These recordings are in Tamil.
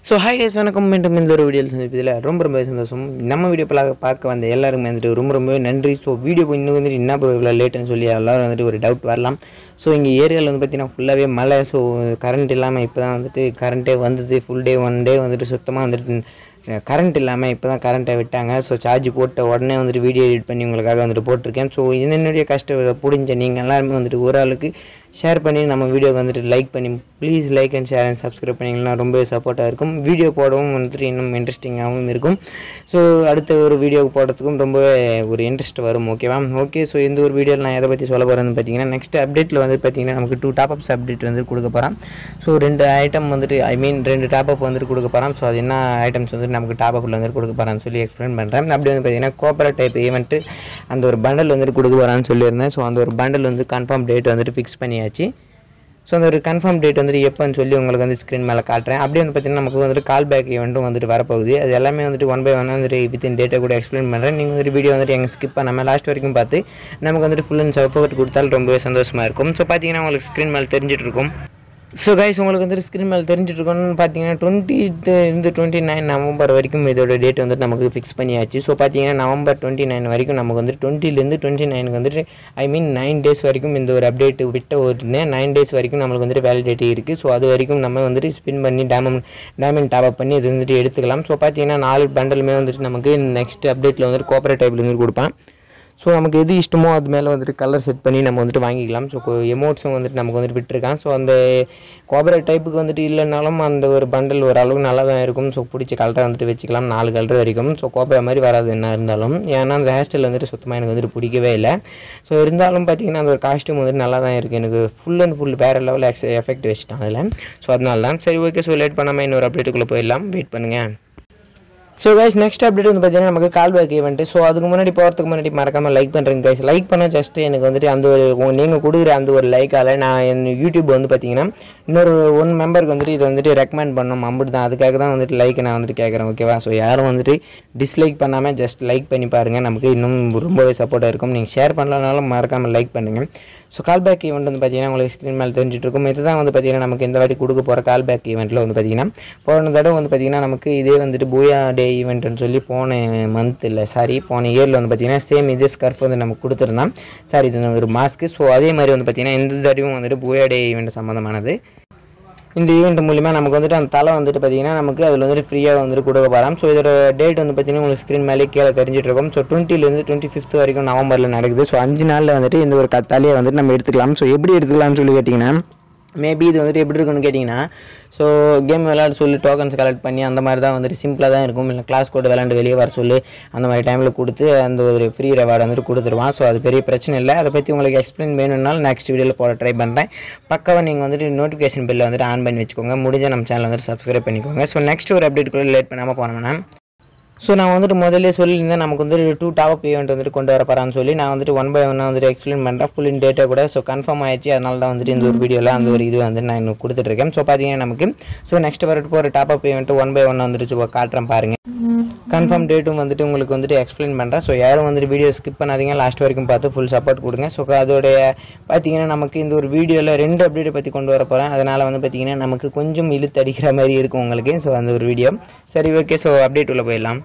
ஸோ ஹாய் டேஸ் வணக்கம் மீண்டும் இந்த ஒரு வீடியோவில் சந்திப்பதில் ரொம்ப ரொம்ப சந்தோஷம் நம்ம வீடியோ பல பார்க்க வந்த எல்லாருமே வந்துட்டு ரொம்ப ரொம்ப நன்றி ஸோ வீடியோ இன்னும் வந்துட்டு என்ன இப்போ இவ்வளோ லேட்டுன்னு சொல்லி எல்லாரும் வந்துட்டு ஒரு டவுட் வரலாம் ஸோ இங்கே ஏரியாவில் வந்து பார்த்தீங்கன்னா ஃபுல்லாகவே மழை ஸோ கரண்ட் இல்லாமல் இப்போ தான் வந்துட்டு கரண்ட்டே வந்தது ஃபுல் டே ஒன் டே வந்துட்டு சுத்தமாக வந்துட்டு கரண்ட் இல்லாமல் இப்போ தான் கரண்ட்டை விட்டாங்க ஸோ சார்ஜ் போட்ட உடனே வந்துட்டு வீடியோ எடிட் பண்ணி உங்களுக்காக வந்துட்டு போட்டிருக்கேன் ஸோ என்னுடைய கஷ்டம் புரிஞ்ச நீங்கள் எல்லாருமே வந்துட்டு ஒரு ஆளுக்கு ஷேர் பண்ணி நம்ம வீடியோக்கு வந்துட்டு லைக் பண்ணி please like and share and subscribe பண்ணிங்கன்னா ரொம்பவே சப்போர்ட்டாக இருக்கும் வீடியோ போடவும் வந்துட்டு இன்னும் இன்ட்ரெஸ்டிங்காகவும் இருக்கும் ஸோ அடுத்த ஒரு வீடியோக்கு போடுறதுக்கும் ரொம்பவே ஒரு இன்ட்ரெஸ்ட் வரும் ஓகேவா ஓகே ஸோ இந்த ஒரு வீடியோவில் நான் எதை பற்றி சொல்ல போகிறேன்னு பார்த்தீங்கன்னா நெக்ஸ்ட் அப்டேட்டில் வந்து பார்த்தீங்கன்னா நமக்கு டூ டாப் அப்ஸ் அப்டேட் வந்து கொடுக்க போகிறோம் ஸோ ரெண்டு ஐட்டம் வந்துட்டு ஐ மீன் ரெண்டு டாப் அப் வந்துட்டு கொடுக்க போகிறோம் ஸோ அது என்ன ஐட்டம்ஸ் வந்துட்டு நமக்கு டாப் அப்பில் வந்துட்டு கொடுக்க போகிறான்னு சொல்லி எக்ஸ்பிளைன் பண்ணுறேன் அப்படி வந்து பார்த்தீங்கன்னா கோப்பரேட் டைப் ஈவெண்ட்டு அந்த ஒரு பண்டல் வந்துட்டு கொடுக்க போகிறான்னு சொல்லியிருந்தேன் ஸோ அந்த ஒரு பண்டல் வந்து கன்ஃபார்ம் டேட் வந்துட்டு ஃபிக்ஸ் பண்ணியாச்சு ஸோ அந்த ஒரு கன்ஃபார்ம் டேட் வந்துட்டு எப்போன்னு சொல்லி உங்களுக்கு வந்து ஸ்க்ரீன் மேலே காட்டுறேன் அப்படியே வந்து பார்த்தீங்கன்னா நமக்கு வந்துட்டு கால் பேக் ஈவெண்ட்டும் வந்துட்டு வரப்போகுது அது எல்லாமே வந்துட்டு ஒன் பை ஒன் வந்துட்டு வித்தின் டேட்டை கூட எக்ஸ்பிளைன் பண்ணுறேன் நீங்கள் வந்துட்டு வீடியோ வந்துட்டு எங்கள் ஸ்கிப் பண்ணாமல் லாஸ்ட் வரைக்கும் பார்த்து நமக்கு வந்துட்டு ஃபுல் அண்ட் சப்போர்ட் கொடுத்தால் ரொம்பவே சந்தோஷமாக இருக்கும் ஸோ பார்த்தீங்கன்னா உங்களுக்கு ஸ்க்ரீன் மேலே தெரிஞ்சிட்டு இருக்கும் ஸோ கைஸ் உங்களுக்கு வந்துட்டு ஸ்க்ரீன் மேலே தெரிஞ்சுட்டு இருக்கோம்னு பார்த்தீங்கன்னா டுவெண்ட்டி இருந்து டுவெண்ட்டி நைன் நவம்பர் வரைக்கும் இதோட டேட் வந்துட்டு நமக்கு ஃபிக்ஸ் பண்ணியாச்சு ஸோ பார்த்தீங்கன்னா நவம்பர் டுவெண்ட்டி நைன் வரைக்கும் நமக்கு வந்து டுவெண்ட்டிலேருந்து டுவெண்ட்டி நைனுக்கு வந்துட்டு ஐ மீன் நைன் டேஸ் வரைக்கும் இந்த ஒரு அப்டேட் விட்ட உடனே நைன் டேஸ் வரைக்கும் நம்மளுக்கு வந்துட்டு வேலிடிட்டி இருக்குது ஸோ அது வரைக்கும் நம்ம வந்துட்டு ஸ்பின் பண்ணி டேமன் டேமண்ட் டாப் அப் பண்ணி இது வந்துட்டு எடுத்துக்கலாம் ஸோ பார்த்தீங்கன்னா நாலு பண்டலுமே வந்துட்டு நமக்கு நெக்ஸ்ட் அப்டேட்டில் வந்துட்டு கோஆப்ரேட் டைப்பில் வந்துட்டு கொடுப்பான் ஸோ நமக்கு எது இஷ்டமோ அது மேலே வந்துட்டு கலர் செட் பண்ணி நம்ம வந்துட்டு வாங்கிக்கலாம் ஸோ எமோட்ஸும் வந்துட்டு நமக்கு வந்துட்டு விட்டுருக்கான் ஸோ அந்த கோபரேட் டைப்புக்கு வந்துட்டு இல்லைனாலும் அந்த ஒரு பண்டல் ஒரு அளவுக்கு நல்லா தான் இருக்கும் ஸோ பிடிச்ச கலரை வந்துட்டு வச்சுக்கலாம் நாலு கலர் வரைக்கும் ஸோ கோபரா மாதிரி வராது என்ன இருந்தாலும் ஏன்னா அந்த ஹேர் ஸ்டைல் வந்துட்டு சுத்தமாக எனக்கு வந்துட்டு பிடிக்கவே இல்லை ஸோ இருந்தாலும் பார்த்தீங்கன்னா அந்த ஒரு காஸ்ட்யூம் வந்துட்டு நல்லா தான் இருக்குது எனக்கு ஃபுல் அண்ட் ஃபுல் வேறு லெவல் எஃபெக்ட் வச்சுட்டான் அதில் ஸோ அதனால தான் சரி ஓகே ஸோ லேட் பண்ணாமல் இன்னொரு அப்டேட்டுக்குள்ளே போயிடலாம் வெயிட் பண்ணுங்கள் ஸோ கைஸ் நெக்ஸ்ட் அப்டேட் வந்து பார்த்தீங்கன்னா நமக்கு கால் பேக் ஈவெண்ட் ஸோ அதுக்கு முன்னாடி போகிறதுக்கு முன்னாடி மறக்காமல் லைக் பண்ணுறேங்க கைஸ் லைக் பண்ண ஜஸ்ட் எனக்கு வந்துட்டு அந்த ஒரு நீங்கள் கொடுக்குற அந்த ஒரு லைக்கால் நான் என் யூடியூப் வந்து பார்த்தீங்கன்னா இன்னொரு ஒன் மெம்பருக்கு வந்துட்டு இதை வந்துட்டு ரெக்கமெண்ட் பண்ணணும் அம்பிட்டு தான் அதுக்காக தான் வந்துட்டு லைக் நான் வந்துட்டு கேட்குறேன் ஓகேவா ஸோ யாரும் வந்துட்டு டிஸ்லைக் பண்ணாமல் ஜஸ்ட் லைக் பண்ணி பாருங்கள் நமக்கு இன்னும் ரொம்பவே சப்போர்ட்டாக இருக்கும் நீங்கள் ஷேர் பண்ணலனாலும் மறக்காமல் லைக் பண்ணுங்கள் ஸோ கால் பேக் ஈவெண்ட் வந்து பார்த்தீங்கன்னா உங்களுக்கு ஸ்க்ரீன் மேலே தெரிஞ்சிட்டு இருக்கும் இதுதான் வந்து பார்த்தீங்கன்னா நமக்கு இந்த வாட்டி கொடுக்க போகிற கால் பேக் ஈவெண்ட்டில் வந்து பார்த்தீங்கன்னா போன தடவை வந்து பார்த்தீங்கன்னா நமக்கு இதே வந்துட்டு பூயா டே ஈவெண்ட்னு சொல்லி போன மந்த் இல்லை சாரி போன இயரில் வந்து பார்த்தீங்கன்னா சேம் இதே ஸ்கர்ஃப் வந்து நமக்கு கொடுத்துருந்தான் சாரி இது ஒரு மாஸ்க்கு ஸோ அதே மாதிரி வந்து பார்த்தீங்கன்னா இந்த தடவையும் வந்துட்டு பூயா டே ஈவெண்ட் சம்மந்தமானது இந்த ஈவெண்ட் மூலிமா நமக்கு வந்துட்டு அந்த தலை வந்துட்டு பார்த்தீங்கன்னா நமக்கு அதில் வந்துட்டு ஃப்ரீயாக வந்துட்டு கொடுக்க போகிறோம் ஸோ இதோட டேட் வந்து பார்த்தீங்கன்னா உங்களுக்கு ஸ்க்ரீன் மேலே கீழே தெரிஞ்சிட்டு இருக்கும் ஸோ டுவெண்ட்டிலேருந்து டுவெண்ட்டி ஃபிஃப்த் வரைக்கும் நவம்பரில் நடக்குது ஸோ அஞ்சு நாளில் வந்துட்டு இந்த ஒரு க தலையை வந்துட்டு நம்ம எடுத்துக்கலாம் ஸோ எப்படி எடுத்துக்கலாம்னு சொல்லி கேட்டிங்கன்னா மேபி இது வந்துட்டு எப்படி இருக்குன்னு கேட்டிங்கன்னா ஸோ கேம் விளையாட சொல்லி டோக்கன்ஸ் கலெக்ட் பண்ணி அந்த மாதிரி தான் வந்துட்டு சிம்பிளாக தான் இருக்கும் இல்லை கிளாஸ் கோட் விளையாண்டு வெளியே வர சொல்லி அந்த மாதிரி டைமில் கொடுத்து அந்த ஒரு ஃப்ரீ ரெவார்டு வந்துட்டு கொடுத்துருவான் ஸோ அது பெரிய பிரச்சனை இல்லை அதை பற்றி உங்களுக்கு எக்ஸ்பிளைன் வேணும்னாலும் நெக்ஸ்ட் வீடியோவில் போட ட்ரை பண்ணுறேன் பக்காவாக நீங்கள் வந்துட்டு நோட்டிஃபிகேஷன் பில்லை வந்துட்டு ஆன் பண்ணி வச்சுக்கோங்க முடிஞ்ச நம்ம சேனல் வந்துட்டு சப்ஸ்கிரைப் பண்ணிக்கோங்க ஸோ நெக்ஸ்ட் ஒரு அப்டேட் கூட லேட் பண்ணாமல் போனோம்னா ஸோ நான் வந்துட்டு முதல்ல சொல்லியிருந்தேன் நமக்கு வந்துட்டு டூ டாப் ஈவெண்ட் வந்துட்டு கொண்டு வர போகிறான்னு சொல்லி நான் வந்துட்டு ஒன் பை ஒன்னாக வந்துட்டு எக்ஸ்பிளைன் பண்ணுறேன் ஃபுல் இன் டேட்டா கூட ஸோ கன்ஃபார்ம் ஆயிடுச்சு அதனால தான் வந்துட்டு இந்த ஒரு வீடியோவில் அந்த ஒரு இது வந்து நான் இன்னும் கொடுத்துட்ருக்கேன் ஸோ பார்த்தீங்கன்னா நமக்கு ஸோ நெக்ஸ்ட் வரட்டு போகிற top up event one by one வந்துட்டு சும்மா காட்டுறேன் பாருங்க கன்ஃபார்ம் டேட்டும் வந்துட்டு உங்களுக்கு வந்துட்டு எக்ஸ்பிளைன் பண்ணுறேன் ஸோ யாரும் வந்துட்டு வீடியோ ஸ்கிப் பண்ணாதீங்க லாஸ்ட் வரைக்கும் பார்த்து ஃபுல் சப்போர்ட் கொடுங்க ஸோ அதோடைய பார்த்தீங்கன்னா நமக்கு இந்த ஒரு வீடியோவில் ரெண்டு அப்டேட்டை பற்றி கொண்டு வர போகிறேன் அதனால் வந்து பார்த்தீங்கன்னா நமக்கு கொஞ்சம் இழுத்து அடிக்கிற மாதிரி இருக்கும் உங்களுக்கு ஸோ அந்த ஒரு வீடியோ சரி ஓகே ஸோ அப்டேட் உள்ள போயிடலாம்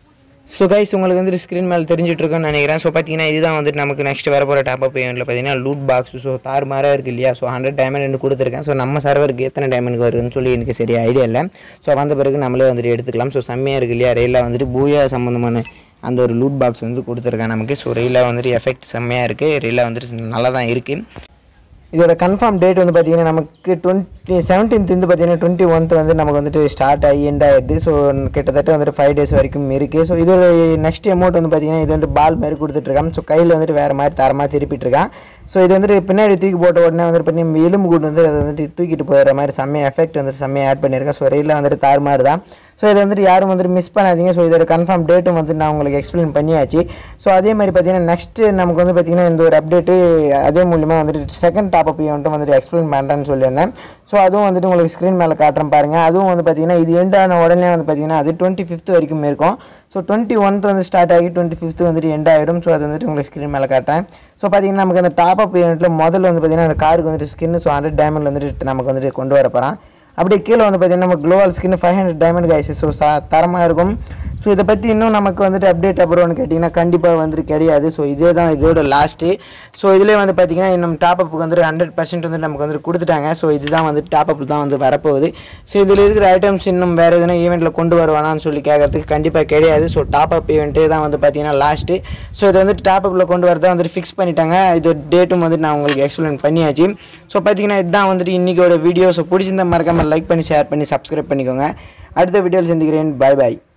ஸோ கைஸ் உங்களுக்கு வந்துட்டு ஸ்க்ரீன் மேலே தெரிஞ்சிட்டு இருக்குன்னு நினைக்கிறேன் ஸோ பார்த்தீங்கன்னா இதுதான் வந்துட்டு நமக்கு நெக்ஸ்ட் வர போகிற டாப் அப் ஈவெண்ட்டில் பார்த்தீங்கன்னா லூட் பாக்ஸ் ஸோ தார் மாறாக இருக்குது இல்லையா ஸோ ஹண்ட்ரட் டைமண்ட் கொடுத்துருக்கேன் ஸோ நம்ம சர்வருக்கு எத்தனை டைமண்ட் வருதுன்னு சொல்லி எனக்கு சரி ஐடியா இல்லை ஸோ வந்த பிறகு நம்மளே வந்துட்டு எடுத்துக்கலாம் ஸோ செம்மையாக இருக்குது இல்லையா ரெயிலாக வந்துட்டு பூயா சம்மந்தமான அந்த ஒரு லூட் பாக்ஸ் வந்து கொடுத்துருக்கேன் நமக்கு ஸோ ரெயிலாக வந்துட்டு எஃபெக்ட் செம்மையாக இருக்குது ரெயிலாக வந்துட்டு நல்லா தான் இருக்குது இதோட கன்ஃபார்ம் டேட் வந்து பார்த்தீங்கன்னா நமக்கு டுவெண்ட்டி செவன்டீன்த் வந்து பார்த்தீங்கன்னா டுவெண்ட்டி ஒன்த் வந்து நமக்கு வந்துட்டு ஸ்டார்ட் ஆகி எண்ட் ஆகிடுது ஸோ கிட்டத்தட்ட வந்துட்டு ஃபைவ் டேஸ் வரைக்கும் இருக்குது ஸோ இதோட நெக்ஸ்ட் அமௌண்ட் வந்து பார்த்தீங்கன்னா இது வந்து பால் மாதிரி கொடுத்துட்ருக்கான் ஸோ கையில் வந்துட்டு வேறு மாதிரி தரமாக திருப்பிட்டு இருக்கான் ஸோ இது வந்துட்டு பின்னாடி தூக்கி போட்ட உடனே வந்துட்டு பார்த்தீங்கன்னா எலும்பு கூட்டு வந்து அதை வந்துட்டு தூக்கிட்டு போயிடுற மாதிரி செம்மையாக எஃபெக்ட் வந்துட்டு செம்மையாக ஆட் பண்ணியிருக்கேன் ஸோ ரயிலில் வந்துட்டு தாறுமாறு தான் ஸோ இதை வந்துட்டு யாரும் வந்துட்டு மிஸ் பண்ணாதீங்க ஸோ இதோட கன்ஃபார்ம் டேட்டும் வந்து நான் உங்களுக்கு எக்ஸ்பிளைன் பண்ணியாச்சு ஸோ அதே மாதிரி பார்த்தீங்கன்னா நெக்ஸ்ட்டு நமக்கு வந்து பார்த்தீங்கன்னா இந்த ஒரு அப்டேட்டு அதே மூலியமாக வந்துட்டு செகண்ட் டாப் அப் ஈவெண்ட்டும் வந்துட்டு எக்ஸ்பிளைன் பண்ணுறேன்னு சொல்லியிருந்தேன் ஸோ அதுவும் வந்துட்டு உங்களுக்கு ஸ்க்ரீன் மேலே காட்டுறேன் பாருங்கள் அதுவும் வந்து பார்த்தீங்கன்னா இது எண்ட் ஆன உடனே வந்து பார்த்தீங்கன்னா அது டுவெண்ட்டி ஃபிஃப்த் வரைக்கும் இருக்கும் ஸோ டுவெண்ட்டி ஒன்த் வந்து ஸ்டார்ட் ஆகி டுவெண்ட்டி ஃபிஃப்த் வந்துட்டு எண்ட் ஆகிடும் ஸோ அது வந்துட்டு உங்களுக்கு ஸ்க்ரீன் மேலே காட்டுறேன் ஸோ பார்த்தீங்கன்னா நமக்கு அந்த டாப் அப் ஈவெண்ட்டில் முதல்ல வந்து பார்த்தீங்கன்னா அந்த காருக்கு வந்துட்டு ஸ்கின் ஸோ ஹண்ட்ரட் டைமண்ட் வந்துட்டு நமக்கு வந்துட்டு கொண்டு வர போகிறான் அப்படியே கீழே வந்து பார்த்தீங்கன்னா நம்ம global skin five hundred diamond guys so தரமாக இருக்கும் ஸோ இதை பற்றி இன்னும் நமக்கு வந்துட்டு அப்டேட் அப்புறம்னு கேட்டிங்கன்னா கண்டிப்பாக வந்துட்டு கிடையாது ஸோ இதே தான் இதோட லாஸ்ட்டு ஸோ இதிலே வந்து பார்த்தீங்கன்னா இன்னும் டாப் அப்புக்கு வந்துட்டு ஹண்ட்ரட் பர்சன்ட் வந்து நமக்கு வந்துட்டு கொடுத்துட்டாங்க ஸோ இதுதான் வந்து டாப் அப் தான் வந்து வரப்போகுது ஸோ இதில் இருக்கிற ஐட்டம்ஸ் இன்னும் வேறு எதுனா ஈவெண்ட்டில் கொண்டு வருவானான்னு சொல்லி கேட்கறதுக்கு கண்டிப்பாக கிடையாது ஸோ டாப் அப் ஈவெண்ட்டே தான் வந்து பார்த்தீங்கன்னா லாஸ்ட்டு ஸோ இது வந்துட்டு டாப் அப்பில் கொண்டு வரதை வந்துட்டு ஃபிக்ஸ் பண்ணிட்டாங்க இது டேட்டும் வந்துட்டு நான் உங்களுக்கு எக்ஸ்பிளைன் பண்ணியாச்சு ஸோ பார்த்தீங்கன்னா இதுதான் வந்துட்டு இன்றைக்கோட வீடியோ ஸோ பிடிச்சிருந்தா மறக்காமல் லைக் பண்ணி ஷேர் பண்ணி சப்ஸ்கிரைப் பண்ணிக்கோங்க அடுத்த வீடியோவில் சந்திக்கிறேன் பாய் பாய்